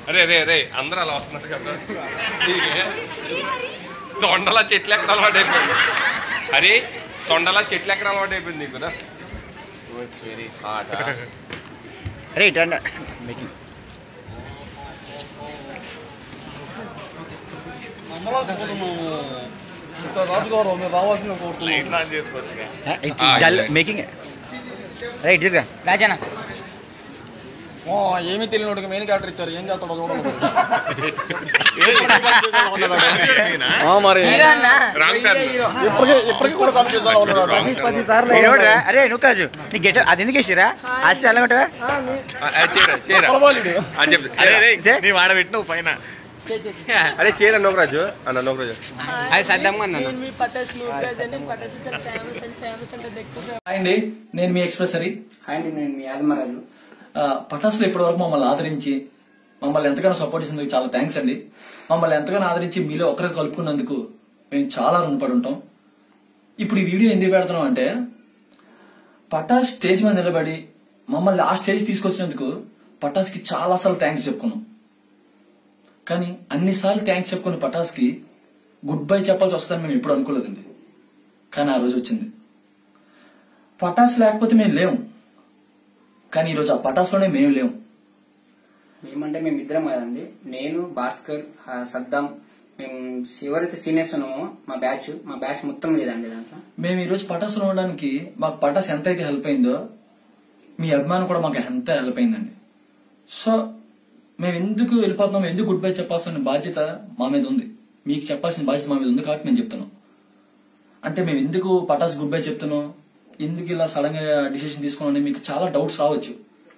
అరే రే రే అందరూ అలా వస్తున్నారు కదా నీకే తొండలా చెట్లు ఎక్కడ అలవాటు అయిపోయింది అరే తొండలా చెట్లు ఎక్కడ అలవాటు అయిపోయింది నీకు కదా ఇట్స్ వెరీ హాట్ అరే ఇటు రండి మేకింగ్ రాజుగారు మీరు రావాల్సిన కోరుతున్నాం ఇట్లా చేసుకోవచ్చుగా ఆ, డల్ ఇదే. మేకింగ్ అరే ఇటు రా రాజానా ఓ, ఏమీ తెలియనోడికి మెయిన్ క్యారెక్టర్ ఇచ్చారు ఏం చేస్తాడో చూడాలి మరి హీరో అన్న రామ్ టర్న్. హీరో ఇప్పటికీ ఇప్పటికీ కూడా కన్ఫ్యూజ్ ఉన్నాడు ఏడు రా అరే నువ్వు కాజు నీ గెట్ అది ఎందుకు వేసిరా ఆస్ట్రేలియా ఎలా ఉంటావా ఆ, ఆ, చేరా చేరా పొలవాలిడు. అని చెప్పి చే. నీ వాడబెట్టి నువ్వు పైన అరే చేరా నోకరాజు అన్న నోకరాజు అది సద్దాం అన్న హాయ్ అండి నేను మీ ఎక్స్ప్రెసరీ హాయ్ అండి నేను మీ ఆదిమరాజు పటాసులో ఇప్పటి వరకు మమ్మల్ని ఆదరించి మమ్మల్ని ఎంతగానో సపోర్ట్ చేసినందుకు చాలా థ్యాంక్స్ అండి మమ్మల్ని ఎంతగానో ఆదరించి మీలో ఒకరికి కలుపుకున్నందుకు మేము చాలా రుణపడి ఉంటాం ఇప్పుడు ఈ వీడియో ఎందుకు పెడుతున్నాం అంటే పటాస్ స్టేజ్ మీద నిలబడి మమ్మల్ని ఆ స్టేజ్ తీసుకొచ్చినందుకు పటాస్కి చాలా అసలు థ్యాంక్స్ చెప్పుకున్నాం కానీ అన్నిసార్లు థ్యాంక్స్ చెప్పుకున్న పటాస్కి గుడ్ బై చెప్పాల్సి వస్తుందని మేము ఎప్పుడు అనుకోలేదండి కానీ ఆ రోజు వచ్చింది పటాస్ లేకపోతే మేము లేము కానీ ఈరోజు ఆ పటాస్లోనే మేము లేము మేమంటే మేము ఇద్దరం కదండి నేను భాస్కర్ ఆ, సద్దాం మేము ఎవరైతే సీనియర్స్ ఉన్నామో మా బ్యాచ్ మా బ్యాచ్ మొత్తం లేదండి దాంట్లో మేము ఈ రోజు పటాసులో ఉండడానికి మాకు పటాస్ ఎంత అయితే హెల్ప్ అయిందో మీ అభిమానం కూడా మాకు ఎంత హెల్ప్ అయిందండి సో మేము ఎందుకు వెళ్ళిపోతున్నాం ఎందుకు గుడ్ బై చెప్పాల్సిన బాధ్యత మా మీద ఉంది మీకు చెప్పాల్సిన బాధ్యత మా మీద ఉంది కాబట్టి మేము చెప్తున్నాం అంటే మేము ఎందుకు పటాస్ గుడ్ బై చెప్తున్నాం ఎందుకు ఇలా సడన్ గా డిసిషన్ తీసుకున్నాం మీకు చాలా డౌట్స్ రావచ్చు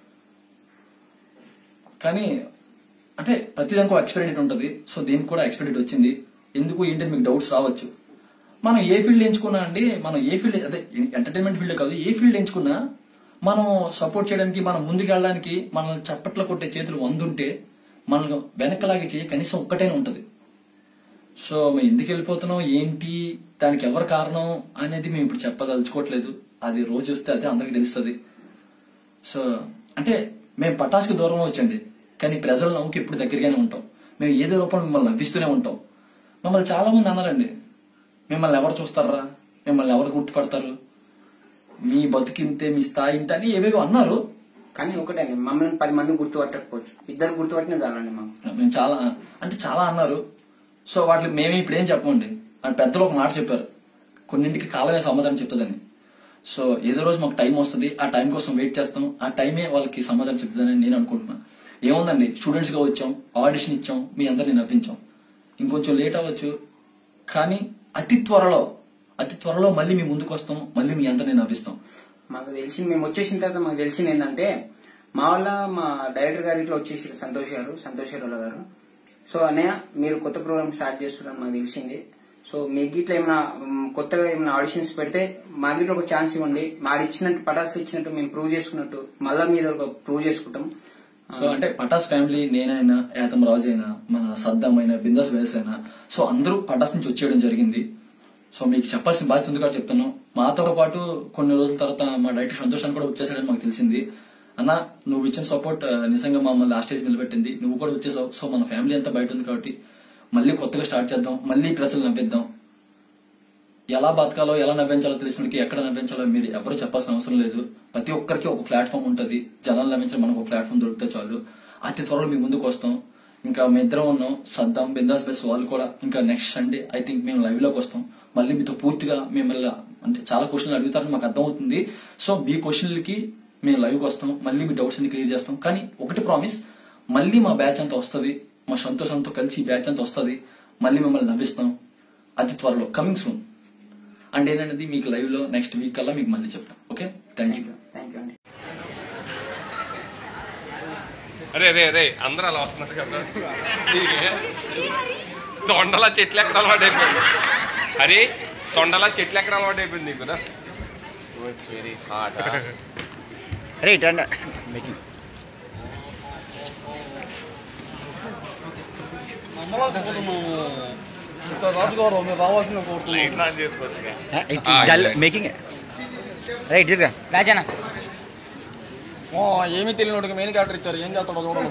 కానీ అంటే ప్రతిదానికి ఒక ఎక్స్పైరీ డేట్ ఉంటుంది సో దీనికి కూడా ఎక్స్పైరీ డేట్ వచ్చింది ఎందుకు ఏంటంటే మీకు డౌట్స్ రావచ్చు మనం ఏ ఫీల్డ్ ఎంచుకున్నా అండి మనం ఏ ఫీల్డ్ అదే ఎంటర్టైన్మెంట్ ఫీల్డ్ కాదు ఏ ఫీల్డ్ ఎంచుకున్నా మనం సపోర్ట్ చేయడానికి మనం ముందుకు వెళ్ళడానికి మనల్ని చప్పట్లు కొట్టే చేతులు వందుంటే మనల్ని వెనకలాగే చేయ కనీసం ఒక్కటైనా ఉంటది సో మేము ఎందుకు వెళ్ళిపోతున్నాం ఏంటి దానికి ఎవరు కారణం అనేది మేము ఇప్పుడు చెప్పదలుచుకోవట్లేదు అది రోజు వస్తే అదే అందరికి తెలుస్తుంది సో అంటే మేము పటాసుకి దూరం వచ్చండి కానీ ప్రజల నవ్వుకి ఇప్పుడు దగ్గరగానే ఉంటాం మేము ఏదో రూపంలో మిమ్మల్ని నవ్విస్తూనే ఉంటాం మమ్మల్ని చాలా మంది అన్నారండి మిమ్మల్ని ఎవరు చూస్తారా మిమ్మల్ని ఎవరు గుర్తుపడతారు మీ బతికింతే మీ స్థాయి ఇంత అని ఏవేవో అన్నారు కానీ ఒకటే అండి మమ్మల్ని పది మంది గుర్తుపట్టకపోవచ్చు ఇద్దరు గుర్తుపట్టినా చాలండి మాకు మేము చాలా అంటే చాలా అన్నారు సో వాటికి మేమే ఇప్పుడు ఏం చెప్పమండి అని పెద్దలు ఒక మాట చెప్పారు కొన్నింటికి కాలమే సమాధానం చెప్తుందని సో ఏదో రోజు మాకు టైం వస్తుంది ఆ టైం కోసం వెయిట్ చేస్తాం ఆ టైమే వాళ్ళకి సమాధానం చెప్తుందని నేను అనుకుంటున్నా ఏముందండి స్టూడెంట్స్ గా వచ్చాం ఆడిషన్ ఇచ్చాం మీ అందరిని నవ్వించాం ఇంకొంచెం లేట్ అవ్వచ్చు కానీ అతి త్వరలో అతి త్వరలో మళ్ళీ మీ ముందుకు వస్తాం మళ్ళీ మీ అందరిని నవ్విస్తాం మాకు తెలిసి మేము వచ్చేసిన తర్వాత మాకు తెలిసింది ఏంటంటే మా వాళ్ళ మా డైరెక్టర్ గారు ఇట్లా వచ్చేసి సంతోష్ గారు సంతోష్ గారు గారు సో అన్నయ్య మీరు కొత్త ప్రోగ్రామ్ స్టార్ట్ చేస్తున్నారని మాకు తెలిసింది సో మీకు ఇట్లా ఏమైనా మ్, కొత్తగా ఏమైనా ఆడిషన్స్ పెడితే మాకు ఇట్లా ఒక ఛాన్స్ ఇవ్వండి మాకు ఇచ్చినట్టు పటాసులు ఇచ్చినట్టు మేము ప్రూవ్ చేసుకున్నట్టు మళ్ళా మీద ఒక ప్రూవ్ చేసుకుంటాం సో అంటే పటాస్ ఫ్యామిలీ నేనైనా ఏతం రాజు అయినా మన సద్దాం అయినా బిందాస్ వేస్ అయినా సో అందరూ పటాస్ నుంచి వచ్చేయడం జరిగింది సో మీకు చెప్పాల్సిన బాధ్యత ఉంది కాబట్టి చెప్తున్నాం మాతో పాటు కొన్ని రోజుల తర్వాత మా డైరెక్టర్ సంతోషాన్ని కూడా వచ్చేసాడని మాకు తెలిసింది అన్న నువ్వు ఇచ్చిన సపోర్ట్ నిజంగా మమ్మల్ని లాస్ట్ స్టేజ్ నిలబెట్టింది నువ్వు కూడా వచ్చేసావు సో మన ఫ్యామిలీ అంతా బయట ఉంది కాబట్టి మళ్ళీ కొత్తగా స్టార్ట్ చేద్దాం మళ్ళీ ప్రజలు నవ్విద్దాం ఎలా బతకాలో ఎలా నవ్వించాలో తెలిసినకి ఎక్కడ నవ్వించాలో మీరు ఎవరు చెప్పాల్సిన అవసరం లేదు ప్రతి ఒక్కరికి ఒక ప్లాట్ఫామ్ ఉంటుంది జనాలు నవ్వించడం మనకు ఒక ప్లాట్ఫామ్ దొరికితే చాలు అతి త్వరలో మీ ముందుకు వస్తాం ఇంకా మీ ఇద్దరం ఉన్నాం సద్దాం బిందాస్ బెస్ వాళ్ళు కూడా ఇంకా నెక్స్ట్ సండే ఐ థింక్ మేము లైవ్ లోకి వస్తాం మళ్ళీ మీతో పూర్తిగా మిమ్మల్ని అంటే చాలా క్వశ్చన్లు అడుగుతారని మాకు అర్థమవుతుంది సో మీ క్వశ్చన్లకి మేము లైవ్కి వస్తాం మళ్ళీ మీ డౌట్స్ అన్ని క్లియర్ చేస్తాం కానీ ఒకటి ప్రామిస్ మళ్ళీ మా బ్యాచ్ అంతా వస్తుంది మా సంతోషంతో కలిసి ఈ బ్యాచ్ అంతా వస్తుంది మళ్ళీ మిమ్మల్ని నవ్విస్తాం అతి త్వరలో కమింగ్ సూన్ అండ్ ఏంటనేది మీకు లైవ్ లో నెక్స్ట్ వీక్ కల్లా మీకు మళ్ళీ చెప్తాం okay thank you thank you అండి అరే రే రే అందరూ అలా వస్తున్నారు కదా నీకే తొండలా చెట్లు ఎక్కడ అలవాటు అయిపోయింది అరే తొండలా చెట్లు ఎక్కడ అలవాటు అయిపోయింది నీకు కదా ఇట్స్ వెరీ హాట్ అరే ఇటు రండి మేకింగ్ రాజుగారు మీరు రావాల్సిన కోరుతున్నాం ఇట్లా చేసుకోవచ్చుగా ఆ, డల్ ఇదే. మేకింగ్ అరే ఇటు రా రాజానా ఓ ఏమీ తెలియనోడికి మెయిన్ క్యారెక్టర్ ఇచ్చారు ఏం చేస్తాడో చూడాలి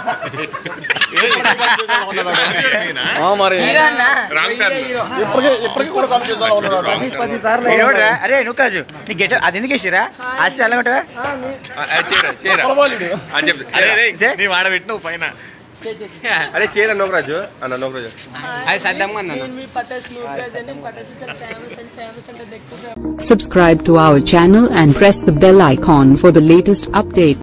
ఆ, మరి రాంగ్ టర్న్ ఇప్పటికీ ఇప్పటికీ కూడా కన్ఫ్యూజ్ లో ఉన్నాడు ఎవడురా? అరే నువ్వు కాజు నీ గెట్ అది ఎందుకు వేసిరా హాస్టల్ ఎలా ఉంటావా చేరా చేరా పొలవాలిడు. అని చెప్పి అరే రే, చే. నీ వాడబెట్టి నువ్వు పైన అరే చేరా నోకరాజు అన్న నోకరాజు అది సర్దమ్మ అన్న Subscribe to our channel and press the bell icon for the latest update.